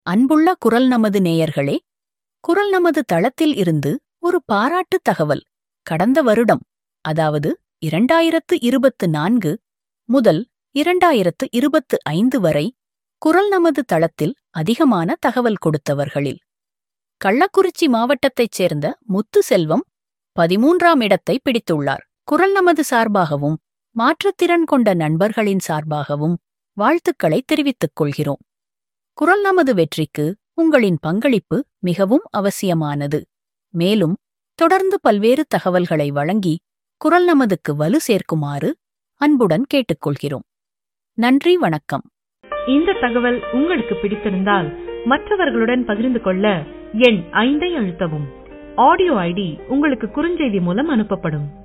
அன்புள்ள குரல் நமது நேயர்களே குரல் நமது தளத்தில் இருந்து ஒரு பாராட்டு தகவல் கடந்த வருடம் அதாவது இரண்டாயிரத்து இருபத்து நான்கு முதல் இரண்டாயிரத்து இருபத்து ஐந்து வரை குரல் நமது தளத்தில் அதிகமான தகவல் கொடுத்தவர்களில் கள்ளக்குறிச்சி மாவட்டத்தைச் சேர்ந்த முத்துசெல்வம் பதிமூன்றாம் இடத்தை பிடித்துள்ளார் குரல் நமது சார்பாகவும் மாற்றுத்திறன் கொண்ட நண்பர்களின் சார்பாகவும் வாழ்த்துக்களை தெரிவித்துக் கொள்கிறோம் குரல் நமது வெற்றிக்கு உங்களின் பங்களிப்பு மிகவும் அவசியமானது மேலும் தொடர்ந்து பல்வேறு தகவல்களை வழங்கி குரல் நமதுக்கு வலு சேர்க்குமாறு அன்புடன் கேட்டுக்கொள்கிறோம் நன்றி வணக்கம் இந்த தகவல் உங்களுக்கு பிடித்திருந்தால் மற்றவர்களுடன் பகிர்ந்து கொள்ள எண் ஐந்தை அழுத்தவும் ஆடியோ ஐடி உங்களுக்கு குறுஞ்செய்தி மூலம் அனுப்பப்படும்